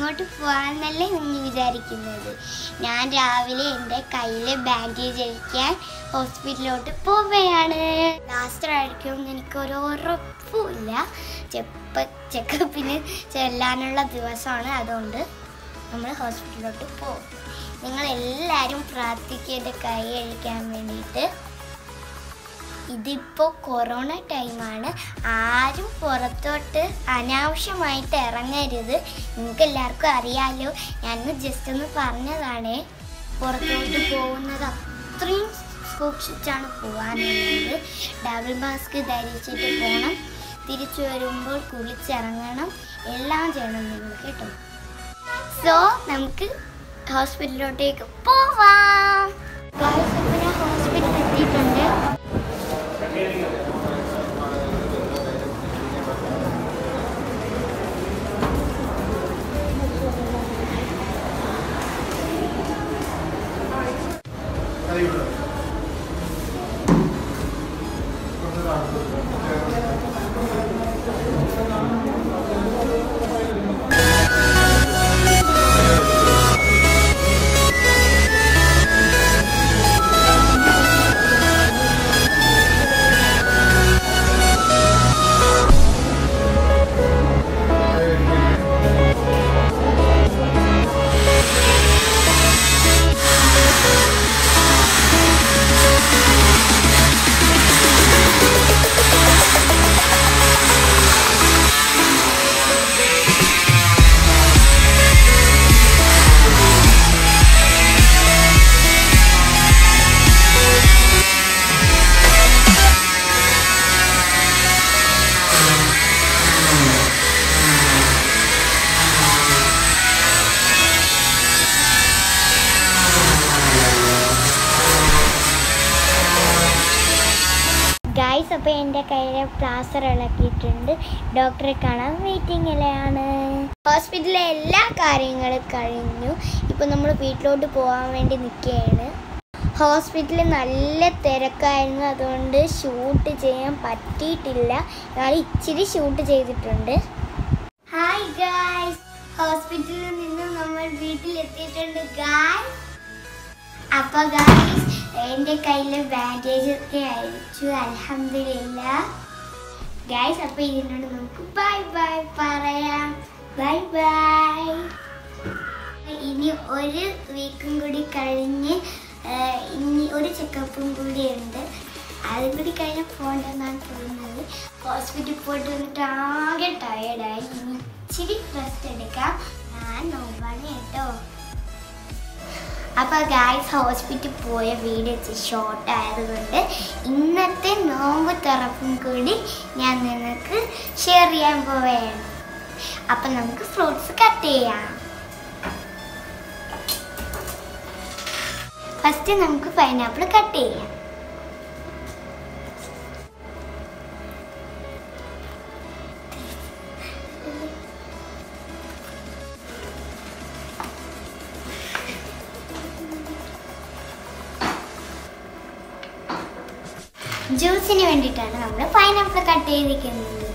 എങ്ങോട്ട് പോകാമെന്നല്ലേ നിങ്ങൾ വിചാരിക്കുന്നത് ഞാൻ രാവിലെ എൻ്റെ കയ്യിൽ ബാൻഡേജ് അഴിക്കാൻ ഹോസ്പിറ്റലിലോട്ട് പോവുകയാണ് ലാസ്റ്റ് ആയിരിക്കും എനിക്കൊരു ഉറപ്പുമില്ല ചെപ്പ ചെക്കപ്പിന് ചെല്ലാനുള്ള ദിവസമാണ് അതുകൊണ്ട് നമ്മൾ ഹോസ്പിറ്റലിലോട്ട് പോകും നിങ്ങൾ എല്ലാവരും പ്രാർത്ഥിക്കുക എൻ്റെ കൈ അഴിക്കാൻ വേണ്ടിയിട്ട് ഇതിപ്പോൾ കൊറോണ ടൈമാണ് ആരും പുറത്തോട്ട് അനാവശ്യമായിട്ട് ഇറങ്ങരുത് നിങ്ങൾക്ക് എല്ലാവർക്കും അറിയാലോ ഞാനൊന്ന് ജസ്റ്റ് ഒന്ന് പറഞ്ഞതാണേ പുറത്തോട്ട് പോകുന്നത് അത്രയും സൂക്ഷിച്ചാണ് പോകാനുള്ളത് ഡബിൾ മാസ്ക് ധരിച്ചിട്ട് പോകണം തിരിച്ചു വരുമ്പോൾ കുളിച്ചിറങ്ങണം എല്ലാം ചെയ്യണം നിങ്ങൾ കേട്ടോ സോ നമുക്ക് ഹോസ്പിറ്റലിലോട്ടേക്ക് പോവാം Guys, ഇപ്പൊ ഞാൻ ഹോസ്പിറ്റലിൽ എത്തിയിട്ടുണ്ട് ഗൈസ് അപ്പോൾ എൻ്റെ കയ്യിൽ പ്ലാസ്റ്റർ ഇളക്കിയിട്ടുണ്ട് ഡോക്ടറെ കാണാൻ വെയിറ്റിങ്ങിലാണ് ഹോസ്പിറ്റലിലെ എല്ലാ കാര്യങ്ങളും കഴിഞ്ഞു ഇപ്പോൾ നമ്മൾ വീട്ടിലോട്ട് പോകാൻ വേണ്ടി നിൽക്കുകയാണ് ഹോസ്പിറ്റലിൽ നല്ല തിരക്കായിരുന്നു അതുകൊണ്ട് ഷൂട്ട് ചെയ്യാൻ പറ്റിയിട്ടില്ല ഞാൻ ഇച്ചിരി ഷൂട്ട് ചെയ്തിട്ടുണ്ട് ഹായ് ഗായ്സ് ഹോസ്പിറ്റലിൽ നിന്ന് നമ്മൾ വീട്ടിലെത്തിയിട്ടുണ്ട് ഗായ്സ് അപ്പൊ ഗായ്സ് എൻ്റെ കയ്യിൽ ബാൻഡേജ് ഒക്കെ അയച്ചു അലഹമില്ല ഗായ്സ് അപ്പൊ ഇതിനോട് നമുക്ക് ബൈ ബൈ പറയാം ബൈ ബൈ ഇനി ഒരു വീക്കും കൂടി കഴിഞ്ഞ് ആ, ഇനി ഒരു ചെക്കപ്പും കൂടി ഉണ്ട് അതും കൂടി കഴിഞ്ഞ് പോകണ്ടെന്നാണ് തോന്നുന്നത് ഹോസ്പിറ്റലിൽ പോയിട്ട് വന്നിട്ട് ആകെ ടയേർഡായി ഇനി ഇച്ചിരി റെസ്റ്റ് എടുക്കാം ഞാൻ നോമ്പാണ് കേട്ടോ അപ്പോൾ ഗായ്സ് ഹോസ്പിറ്റലിൽ പോയ വീഡിയോ ഷോർട്ട് ആയതുകൊണ്ട് ഇന്നത്തെ നോമ്പ് തുറപ്പും കൂടി ഞാൻ നിങ്ങൾക്ക് ഷെയർ ചെയ്യാൻ പോവുകയാണ് അപ്പം നമുക്ക് ഫ്രൂട്ട്സ് കട്ട് ചെയ്യാം ഫസ്റ്റ് നമുക്ക് പൈനാപ്പിൾ കട്ട് ചെയ്യാം ജ്യൂസിന് വേണ്ടിയിട്ടാണ് നമ്മൾ പൈനാപ്പിൾ കട്ട് ചെയ്തിരിക്കുന്നത്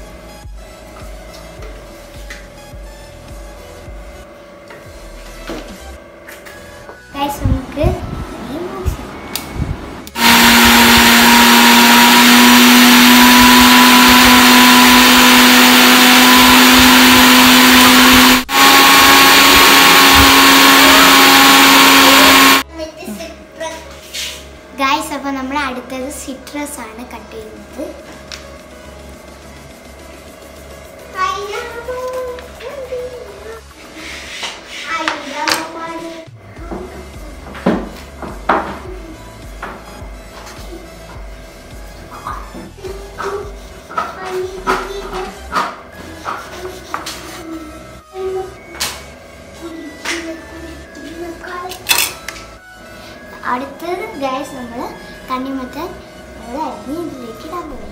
Guys, നമുക്ക് ഈ ജ്യൂസ് ഗായ്സ് അപ്പോൾ നമ്മൾ അടുത്തത് സിട്രസ് ആണ് കട്ട് ചെയ്യുന്നത് അടുത്തത് ഗായ്സ് നമ്മൾ തണ്ണിമത്തൻ നമ്മൾ അരിഞ്ഞ് ഇതിലേക്ക് ഇടാൻ പോകും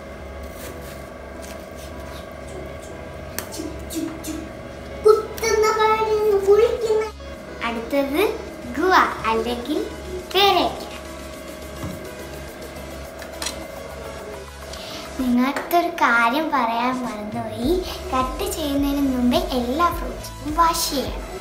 അടുത്തത് ഗുവ അല്ലെങ്കിൽ പേരയ്ക്ക നിങ്ങൾക്ക് ഒരു കാര്യം പറയാൻ മറന്നുപോയി കട്ട് ചെയ്യുന്നതിന് മുമ്പേ എല്ലാ ഫ്രൂട്ട്സും വാഷ് ചെയ്യണം